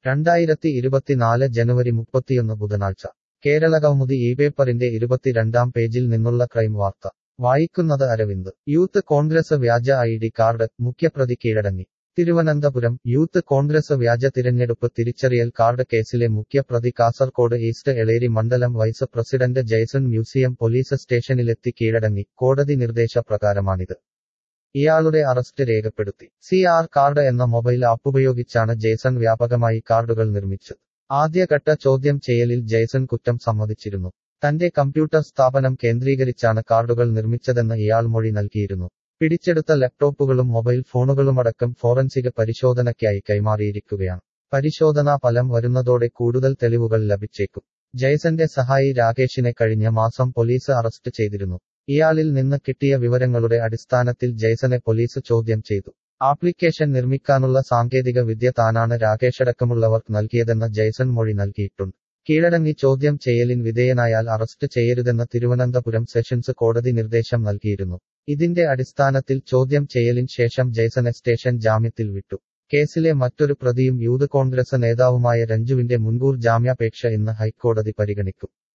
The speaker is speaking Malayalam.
രണ്ടായിരത്തി ഇരുപത്തിനാല് ജനുവരി മുപ്പത്തിയൊന്ന് ബുധനാഴ്ച കേരളകൗമുദി ഈ പേപ്പറിന്റെ ഇരുപത്തിരണ്ടാം പേജിൽ നിന്നുള്ള ക്രൈം വാർത്ത വായിക്കുന്നത് അരവിന്ദ് യൂത്ത് കോൺഗ്രസ് വ്യാജ ഐ ഡി കാർഡ് മുഖ്യപ്രതി കീഴടങ്ങി തിരുവനന്തപുരം യൂത്ത് കോൺഗ്രസ് വ്യാജ തിരഞ്ഞെടുപ്പ് തിരിച്ചറിയൽ കാർഡ് കേസിലെ മുഖ്യപ്രതി കാസർകോട് ഈസ്റ്റ് എളേരി മണ്ഡലം vice president Jaison museum police സ്റ്റേഷനിലെത്തി കീഴടങ്ങി കോടതി നിർദ്ദേശപ്രകാരമാണിത് ഇയാളുടെ അറസ്റ്റ് രേഖപ്പെടുത്തി സി ആർ കാർഡ് എന്ന മൊബൈൽ ആപ്പ് ഉപയോഗിച്ചാണ് ജേസൺ വ്യാപകമായി കാർഡുകൾ നിർമ്മിച്ചത് ആദ്യഘട്ട ചോദ്യം ചെയ്യലിൽ ജയ്സൺ കുറ്റം സമ്മതിച്ചിരുന്നു തന്റെ കമ്പ്യൂട്ടർ സ്ഥാപനം കേന്ദ്രീകരിച്ചാണ് കാർഡുകൾ നിർമ്മിച്ചതെന്ന് ഇയാൾ മൊഴി നൽകിയിരുന്നു പിടിച്ചെടുത്ത ലാപ്ടോപ്പുകളും മൊബൈൽ ഫോണുകളുമടക്കം ഫോറൻസിക് പരിശോധനയ്ക്കായി കൈമാറിയിരിക്കുകയാണ് പരിശോധനാ ഫലം വരുന്നതോടെ കൂടുതൽ തെളിവുകൾ ലഭിച്ചേക്കും ജയ്സന്റെ സഹായി രാകേഷിനെ കഴിഞ്ഞ മാസം പോലീസ് അറസ്റ്റ് ചെയ്തിരുന്നു ഇയാളിൽ നിന്ന് കിട്ടിയ വിവരങ്ങളുടെ അടിസ്ഥാനത്തിൽ ജയ്സനെ പോലീസ് ചോദ്യം ചെയ്തു ആപ്ലിക്കേഷൻ നിർമ്മിക്കാനുള്ള സാങ്കേതിക വിദ്യ താനാണ് രാകേഷടക്കമുള്ളവർക്ക് നൽകിയതെന്ന് ജയ്സൺ മൊഴി നൽകിയിട്ടുണ്ട് കീഴടങ്ങി ചോദ്യം ചെയ്യലിൻ വിധേയനായാൽ അറസ്റ്റ് ചെയ്യരുതെന്ന് തിരുവനന്തപുരം സെഷൻസ് കോടതി നിർദ്ദേശം നൽകിയിരുന്നു ഇതിന്റെ അടിസ്ഥാനത്തിൽ ചോദ്യം ചെയ്യലിൻ ശേഷം ജയ്സനെ സ്റ്റേഷൻ ജാമ്യത്തിൽ വിട്ടു കേസിലെ മറ്റൊരു പ്രതിയും യൂത്ത് കോൺഗ്രസ് നേതാവുമായ രഞ്ജുവിന്റെ മുൻകൂർ ജാമ്യാപേക്ഷ ഇന്ന് ഹൈക്കോടതി പരിഗണിക്കും